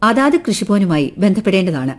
അതാത് കൃഷിഭവനുമായി ബന്ധപ്പെടേണ്ടതാണ്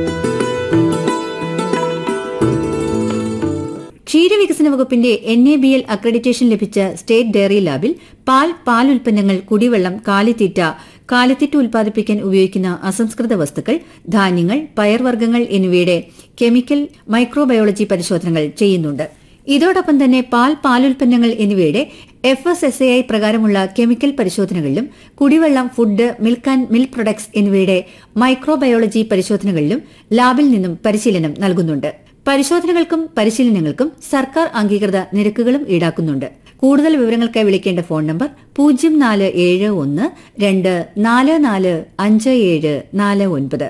ക്ഷീരവികസന വകുപ്പിന്റെ N A B L accreditation ലഭിച്ച സ്റ്റേറ്റ് ഡയറി ലാബിൽ പാൽ പാൽ ഉൽപ്പന്നങ്ങൾ കുടിവെള്ളം കാലിത്തീറ്റ കാലിത്തീറ്റ ഉൽപ്പാദിപ്പിക്കാൻ ഉപയോഗിക്കുന്ന അസംസ്കൃത വസ്തുക്കൾ ധാന്യങ്ങൾ പയർവർഗ്ഗങ്ങൾ എന്നിവയുടെ കെമിക്കൽ മൈക്രോബയോളജി പരിശോധനകൾ ചെയ്യുന്നുണ്ട് ഇതോടൊപ്പം തന്നെ പാൽ പാലുൽപ്പന്നങ്ങൾ എന്നിവയുടെ F S S A I പ്രകാരമുള്ള കെമിക്കൽ പരിശോധനകളിലും കുടിവെള്ളം food milk and milk products എന്നിവയുടെ മൈക്രോബയോളജി പരിശോധനകളിലും ലാബിൽ നിന്നും പരിശീലനം നൽകുന്നുണ്ട് പരിശോധനകൾക്കും പരിശീലനങ്ങൾക്കും സർക്കാർ അംഗീകൃത നിരക്കുകളും ഈടാക്കുന്നുണ്ട് കൂടുതൽ വിവരങ്ങൾക്കായി വിളിക്കേണ്ട ഫോൺ നമ്പർ പൂജ്യം നാല് ഏഴ് ഒന്ന് രണ്ട് നാല് നാല് അഞ്ച് ഏഴ് നാല് ഒൻപത്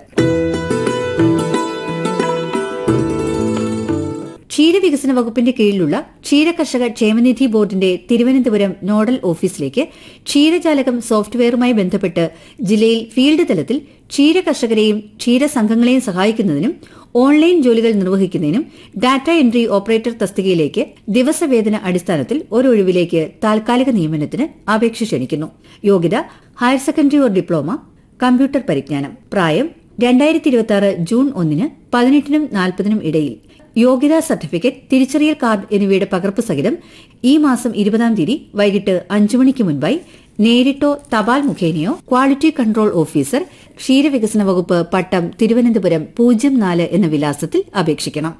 ക്ഷീരവികസന വകുപ്പിന്റെ കീഴിലുള്ള ക്ഷീരകർഷക ക്ഷേമനിധി ബോർഡിന്റെ തിരുവനന്തപുരം നോഡൽ ഓഫീസിലേക്ക് ക്ഷീരജാലകം സോഫ്റ്റ്വെയറുമായി ബന്ധപ്പെട്ട് ജില്ലയിൽ ഫീൽഡ് തലത്തിൽ ക്ഷീരകർഷകരെയും ക്ഷീരസംഘങ്ങളെയും സഹായിക്കുന്നതിനും ഓൺലൈൻ ജോലികൾ നിർവഹിക്കുന്നതിനും ഡാറ്റ എൻട്രി ഓപ്പറേറ്റർ തസ്തികയിലേക്ക് ദിവസവേതന അടിസ്ഥാനത്തിൽ ഒരൊഴിവിലേക്ക് താൽക്കാലിക നിയമനത്തിന് അപേക്ഷ ക്ഷണിക്കുന്നു യോഗ്യത higher secondary or diploma computer പരിജ്ഞാനം പ്രായം രണ്ടായിരത്തി ഇരുപത്തി ആറ് ജൂൺ ഒന്നിന് പതിനെട്ടിനും നാൽപ്പതിനും ഇടയിൽ യോഗ്യതാ സർട്ടിഫിക്കറ്റ് തിരിച്ചറിയൽ കാർഡ് എന്നിവയുടെ പകർപ്പ് സഹിതം ഈ മാസം ഇരുപതാം തീയതി വൈകിട്ട് അഞ്ചു മണിക്ക് മുൻപായി നേരിട്ടോ തപാൽ മുഖേനയോ ക്വാളിറ്റി കൺട്രോൾ ഓഫീസർ ക്ഷീരവികസന വകുപ്പ് പട്ടം തിരുവനന്തപുരം പൂജ്യം നാല് എന്ന വിലാസത്തിൽ അപേക്ഷിക്കണം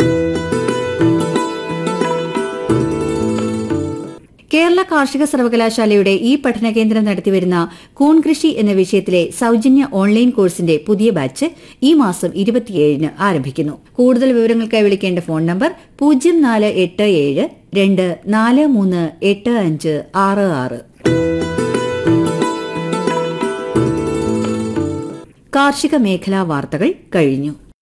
കേരള കാർഷിക സർവകലാശാലയുടെ ഈ പഠന കേന്ദ്രം നടത്തിവരുന്ന കൂൺ കൃഷി എന്ന വിഷയത്തിലെ സൌജന്യ ഓൺലൈൻ കോഴ്സിന്റെ പുതിയ ബാച്ച് ഈ മാസം ഇരുപത്തിയേഴിന് ആരംഭിക്കുന്നു കൂടുതൽ വിവരങ്ങൾക്കായി വിളിക്കേണ്ട ഫോൺ നമ്പർ പൂജ്യം നാല് എട്ട് ഏഴ് രണ്ട് നാല് മൂന്ന് എട്ട് അഞ്ച് ആറ് ആറ് കാർഷിക മേഖലാ വാർത്തകൾ കഴിഞ്ഞു